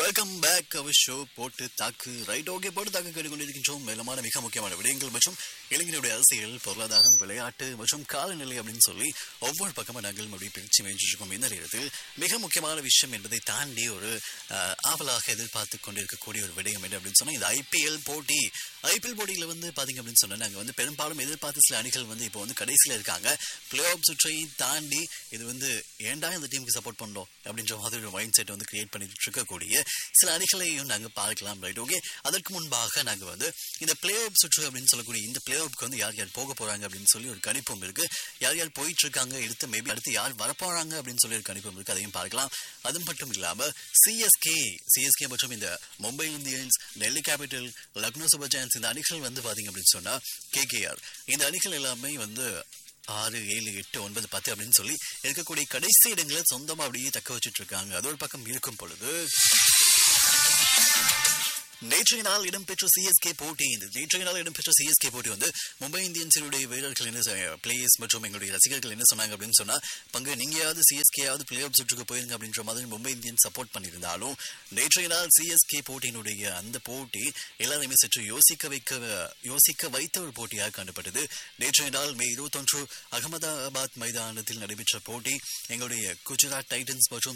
welcome back our show போட்டு தாக்கு right okay போட்டு தாக்கு கேட்டுக்கொண்டிருக்கின்றோம் மேலமான மிக முக்கியமான விடயங்கள் மற்றும் இளைஞருடைய அரசியல் பொருளாதாரம் விளையாட்டு மற்றும் காலநிலை அப்படின்னு சொல்லி ஒவ்வொரு பக்கமும் நாங்கள் மறுபடியும் பேச்சு முயற்சிருக்கோம் இந்த நேரத்தில் மிக முக்கியமான விஷயம் என்பதை தாண்டி ஒரு அஹ், ஆவலாக எதிர்பார்த்து கொண்டிருக்கக்கூடிய ஒரு விடயம் என்ன அப்படின்னு சொன்னா இந்த ஐபிஎல் போட்டி ஐபிஎல் போட்டியில வந்து பாத்தீங்க அப்படின்னு சொன்னா நாங்க வந்து பெரும்பாலும் எதிர்பார்த்த சில அணிகள் வந்து இப்போ வந்து கடைசியில இருக்காங்க பிளே ஆஃப் சுற்றை தாண்டி இது வந்து ஏன்டா இந்த டீமுக்கு சப்போர்ட் பண்ணோம் அப்படின்ற மாதிரி ஒரு மைண்ட் செட் வந்து கிரியேட் பண்ணிட்டு இருக்கக்கூடிய சில அணிகளையும் நாங்க பார்க்கலாம் ரைட் ஓகே அதற்கு முன்பாக நாங்க வந்து இந்த பிளே ஆஃப் சுற்று அப்படின்னு சொல்லக்கூடிய இந்த பிளே ஆஃப்க்கு வந்து யார் யார் போக போறாங்க அப்படின்னு சொல்லி ஒரு கணிப்பும் இருக்கு யார் யார் போயிட்டு இருக்காங்க எடுத்து மேபி அடுத்து யார் வரப்போறாங்க அப்படின்னு சொல்லி ஒரு கணிப்பும் இருக்கு அதையும் பார்க்கலாம் அது மட்டும் இல்லாம சிஎஸ்கே சிஎஸ்கே மற்றும் இந்த Mumbai Indians Delhi capital Lucknow super giants இந்த அணிகள் வந்து பாத்தீங்க அப்படின்னு சொன்னா கேகேஆர் இந்த அணிகள் எல்லாமே வந்து ஆறு ஏழு எட்டு ஒன்பது பத்து அப்படின்னு சொல்லி இருக்கக்கூடிய கடைசி இடங்களை சொந்தமா அப்படியே தக்க வச்சிட்டு இருக்காங்க அது ஒரு பக்கம் இருக்கும் பொழுது நேற்றைய நாள் இடம்பெற்ற சிஎஸ்கே போட்டி இந்த நேற்றைய நாள் இடம்பெற்ற சிஎஸ்கே போட்டி வந்து மும்பை இந்தியன்ஸினுடைய வீரர்கள் என்ன பிளேயர்ஸ் மற்றும் எங்களுடைய ரசிகர்கள் என்ன சொன்னாங்க அப்படின்னு சொன்னா பங்கு நீங்கயாவது சிஎஸ்கேயாவது பிளே ஆஃப் சுற்றுக்கு போயிருங்க அப்படின்ற மாதிரி மும்பை இந்தியன்ஸ் சப்போர்ட் பண்ணியிருந்தாலும் நேற்றைய நாள் சிஎஸ்கே போட்டியினுடைய அந்த போட்டி எல்லாரையுமே சற்று யோசிக்க வைக்க யோசிக்க வைத்த ஒரு போட்டியாக காணப்பட்டது நேற்றைய நாள் மே இருபத்தொன்று அகமதாபாத் மைதானத்தில் நடைபெற்ற போட்டி எங்களுடைய குஜராத் டைட்டன்ஸ் மற்றும்